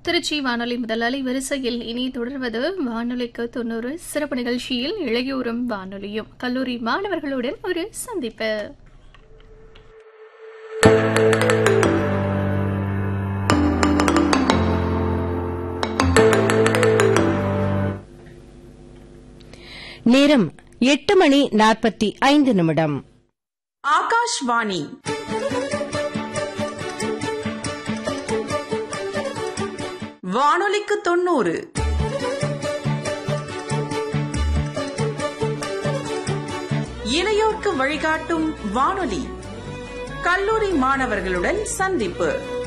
திருச்சி வானொலி முதல் அலைவரிசையில் இனி தொடர்வது வானொலிக்கு தொண்ணூறு சிறப்பு நிகழ்ச்சியில் இளையோரும் வானொலியும் கல்லூரி மாணவர்களுடன் ஒரு சந்திப்பு நேரம் எட்டு மணி நாற்பத்தி ஐந்து நிமிடம் ஆகாஷ்வாணி வானொலிக்கு தொண்ணூறு இளையோர்க்கு வழிகாட்டும் வானொலி கல்லூரி மாணவர்களுடன் சந்திப்பு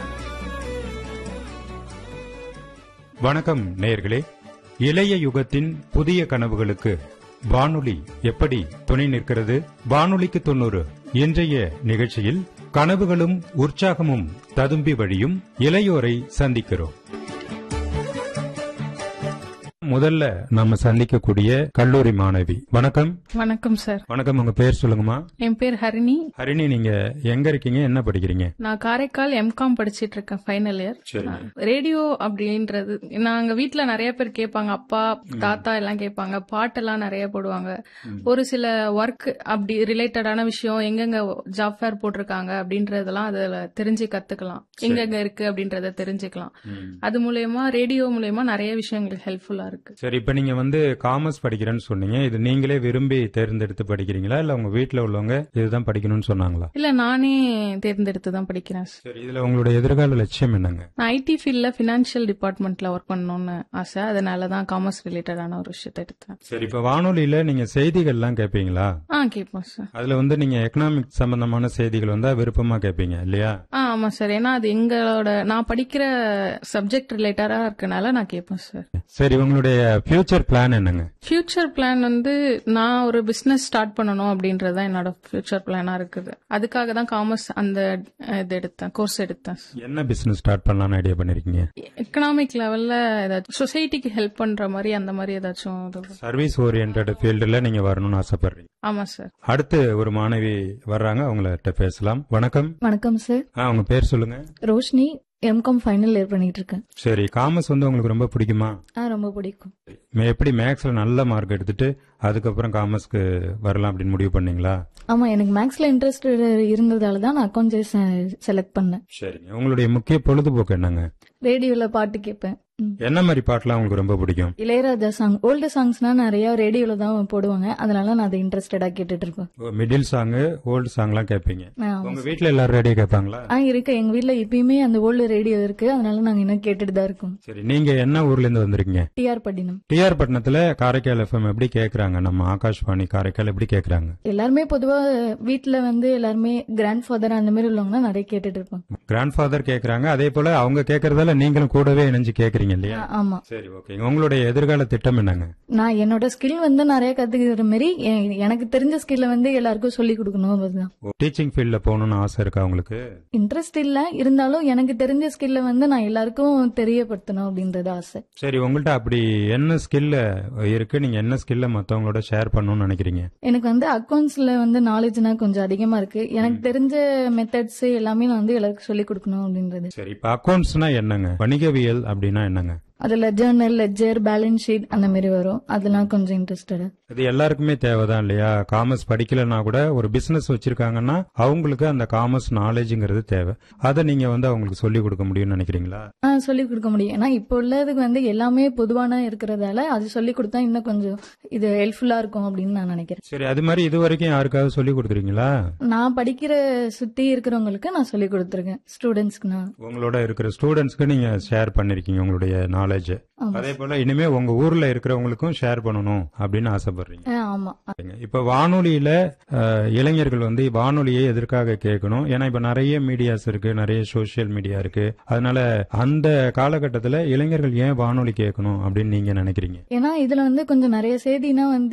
வணக்கம் நேயர்களே இளைய யுகத்தின் புதிய கனவுகளுக்கு வானொலி எப்படி துணை நிற்கிறது வானொலிக்கு தொண்ணூறு இன்றைய நிகழ்ச்சியில் கனவுகளும் உற்சாகமும் ததும்பி வழியும் இளையோரை சந்திக்கிறோம் முதல்ல நம்ம சந்திக்கக்கூடிய கல்லூரி மாணவி வணக்கம் வணக்கம் சார் வணக்கம் உங்க பேர் சொல்லுங்கம்மா என் பேர் ஹரிணி ஹரிணி நீங்க எங்க இருக்கீங்க என்ன படிக்கிறீங்க நான் காரைக்கால் எம்காம் படிச்சிட்டு இருக்கேன் ஃபைனல் இயர் சரிங்க ரேடியோ அப்படின்றது நாங்க வீட்ல நிறைய பேர் கேட்பாங்க அப்பா தாத்தா எல்லாம் கேட்பாங்க பாட்டெல்லாம் நிறைய போடுவாங்க ஒரு சில ஒர்க் அப்படி ரிலேட்டடான விஷயம் எங்கெங்க ஜாப் ஃபேர் போட்டிருக்காங்க அப்படின்றதெல்லாம் அதுல தெரிஞ்சு கத்துக்கலாம் எங்கெங்க இருக்கு அப்படின்றத தெரிஞ்சுக்கலாம் அது மூலயமா ரேடியோ மூலயமா நிறைய விஷயங்கள் ஹெல்ப்ஃபுல்லா இருக்கு சரி இப்ப நீங்க வந்து காமர்ஸ் படிக்கிறேன்னு சொன்னீங்க இது நீங்களே விரும்பி தேர்ந்தெடுத்து படிக்கிறீங்களா இல்ல உங்க வீட்ல உள்ளவங்க இதுதான் படிக்கணும்னு சொன்னாங்களா இல்ல நானே தேர்ந்தெடுத்து தான் படிக்கிறேன் சார் சரி இதுல உங்களுடைய எதிர்கால லட்சியம் என்னங்க நான் ஐடி ஃபீல்ட்ல ஃபினான்ஷியல் டிபார்ட்மெண்ட்ல ஒர்க் பண்ணணும்னு ஆசை அதனால தான் காமர்ஸ் ரிலேட்டடான ஒரு விஷயத்தை எடுத்தேன் சரி இப்ப வானொலியில நீங்க செய்திகள்லாம் கேட்பீங்களா ஆ கேட்போம் சார் அதுல வந்து நீங்க எக்கனாமிக் சம்பந்தமான செய்திகள் வந்தா விருப்பமா கேட்பீங்க இல்லையா ஆ ஆமா சார் ஏன்னா அது எங்களோட நான் படிக்கிற சப்ஜெக்ட் ரிலேட்டடா இருக்கனால நான் கேட்பேன் சார் சரி உங்களுடைய ஃபியூச்சர் பிளான் என்னங்க ஃபியூச்சர் பிளான் வந்து நான் ஒரு பிசினஸ் ஸ்டார்ட் பண்ணணும் அப்படின்றது தான் என்னோட ஃபியூச்சர் பிளானா இருக்குது அதுக்காக தான் காமர்ஸ் அந்த அஹ், இது எடுத்தேன் கோர்ஸ் எடுத்தேன் என்ன பிசினஸ் ஸ்டார்ட் பண்ணலாம்னு ஐடியா பண்ணிருக்கீங்க எக்கனாமிக் லெவல்ல ஏதாச்சும் சொசைட்டிக்கு ஹெல்ப் பண்ற மாதிரி அந்த மாதிரி ஏதாச்சும் இது- சர்வீஸ் ஓரியன்ட் ஃபீல்டுல நீங்க வரணும்னு ஆசைப்படுறீங்க ஆமா சார் அடுத்து ஒரு மாணவி வர்றாங்க அவங்கள்ட்ட பேசலாம் வணக்கம் வணக்கம் சார் ஆ, உங்க பேர் சொல்லுங்க ரோஷினி எம்காம் ஃபைனல் இயர் பண்ணிட்டு இருக்கேன் சரி காமர்ஸ் வந்து உங்களுக்கு ரொம்ப பிடிக்குமா ஆ ரொம்ப பிடிக்கும் மே- எப்படி மேக்ஸ்ல நல்ல மார்க் எடுத்துட்டு அதுக்கப்புறம் காமர்ஸ்க்கு வரலாம் அப்படின்னு முடிவு பண்ணீங்களா ஆமா எனக்கு மேக்ஸ்ல இன்ட்ரெஸ்ட் இருந்ததால தான் நான் அக்கௌண்ட்ஸ் செலக்ட் பண்ணேன் சரிங்க உங்களுடைய முக்கிய பொழுதுபோக்கு என்னங்க ரேடியோல பாட்டு கேட்பேன் ம். என்ன மாதிரி பாட்டுலாம் உங்களுக்கு ரொம்ப பிடிக்கும் இளையராஜா சாங் ஓல்டு சாங்ஸ்னா நிறைய ரேடியோல தான் போடுவாங்க அதனால நான் அதை இன்ட்ரெஸ்டடா கேட்டுட்டு இருப்பேன் மிடில் சாங் ஓல்டு சாங்லாம் கேட்பீங்க ஆ, உங்க வீட்ல எல்லாரும் ரேடியோ கேட்பாங்களா ஆ இருக்கு எங்க வீட்ல இப்பயுமே அந்த ஓல்டு ரேடியோ இருக்கு அதனால நாங்க இன்னும் கேட்டுட்டு தான் இருக்கோம் சரி நீங்க என்ன ஊர்ல இருந்து வந்திருக்கீங்க டிஆர் பட்டினம் டிஆர் பட்டணத்துல காரைக்கால் எஃப்எம் எப்படி கேக்குறாங்க நம்ம ஆகாஷ்வாணி காரைக்கால் எப்படி கேக்குறாங்க எல்லாருமே பொதுவா வீட்ல வந்து எல்லாருமே கிராண்ட் ஃபாதர் அந்த மாதிரி உள்ளவங்க தான் நிறைய கேட்டுட்டு இருப்பாங்க கிராண்ட் ஃபாதர் கேக்குறாங்க அதே போல அவங்க கேக்குறதால நீங்களும் கூடவே இணைஞ்சு கேக்குறீங்க இல்லையா ஆ, ஆமா சரி ஓகே உங்களுடைய எதிர்கால திட்டம் என்னங்க நான் என்னோட ஸ்கில் வந்து நிறைய கத்துக்கிற மாதிரி எ- எனக்கு தெரிஞ்ச ஸ்கில்ல வந்து எல்லாருக்கும் சொல்லி கொடுக்கணும் அதுதான் டீச்சிங் ஃபீல்ட்ல போகணும்னு ஆசை இருக்கா உங்களுக்கு இன்ட்ரெஸ்ட் இல்ல இருந்தாலும் எனக்கு தெரிஞ்ச ஸ்கில்ல வந்து நான் எல்லாருக்கும் தெரியப்படுத்தணும் அப்படின்றது ஆசை சரி உங்கள்ட்ட அப்படி என்ன ஸ்கில்ல இருக்கு நீங்க என்ன ஸ்கில்ல மத்தவங்களோட ஷேர் பண்ணணும்னு நினைக்கிறீங்க எனக்கு வந்து அக்கௌண்ட்ஸ்ல வந்து நாலேஜ்னா கொஞ்சம் அதிகமா இருக்கு எனக்கு தெரிஞ்ச மெத்தட்ஸ் எல்லாமே நான் வந்து எல்லாருக்கும் சொல்லி கொடுக்கணும் அப்படின்றது சரி இப்ப அக்கௌண்ட்ஸ்னா என்னங்க வணிகவியல் அப்படின்னா என்னங்க அதுல ஜேர்னல் லெட்ஜர் பேலன்ஸ் ஷீட் அந்த மாதிரி வரும் அதெல்லாம் கொஞ்சம் இன்ட்ரெஸ்டட் இது எல்லாருக்குமே தேவைதான் இல்லையா காமர்ஸ் படிக்கலனா கூட ஒரு பிசினஸ் வச்சிருக்காங்கன்னா அவங்களுக்கு அந்த காமர்ஸ் நாலேஜ்ங்கிறது தேவை அதை நீங்க வந்து அவங்களுக்கு சொல்லி கொடுக்க முடியும்னு நினைக்கிறீங்களா சொல்லி கொடுக்க முடியும் ஏன்னா இப்போ உள்ளதுக்கு வந்து எல்லாமே பொதுவான இருக்கிறதால அது சொல்லி கொடுத்தா இன்னும் கொஞ்சம் இது ஹெல்ப்ஃபுல்லா இருக்கும் அப்படின்னு நான் நினைக்கிறேன் சரி அது மாதிரி இது வரைக்கும் யாருக்காவது சொல்லி கொடுத்துருக்கீங்களா நான் படிக்கிற சுத்தி இருக்கிறவங்களுக்கு நான் சொல்லி கொடுத்துருக்கேன் ஸ்டூடெண்ட்ஸ்க்கு நான் உங்களோட இருக்கிற ஸ்டூடெண்ட்ஸ்க்கு நீங்க ஷேர் பண்ணிருக்கீங்க உங்களுடைய நாலேஜ் ஆமா. அதே போல இனிமே உங்க ஊர்ல இருக்கிறவங்களுக்கும் ஷேர் பண்ணணும் அப்படின்னு ஆசைப்படுறீங்க ஆ, ஆமா இப்ப வானொலியில அஹ், இளைஞர்கள் வந்து வானொலியை எதற்காக கேட்கணும் ஏன்னா இப்ப நிறைய மீடியாஸ் இருக்கு நிறைய சோசியல் மீடியா இருக்கு அதனால அந்த காலகட்டத்துல இளைஞர்கள் ஏன் வானொலி கேட்கணும் அப்படின்னு நீங்க நினைக்கிறீங்க ஏன்னா இதுல வந்து கொஞ்சம் நிறைய செய்தினா வந்து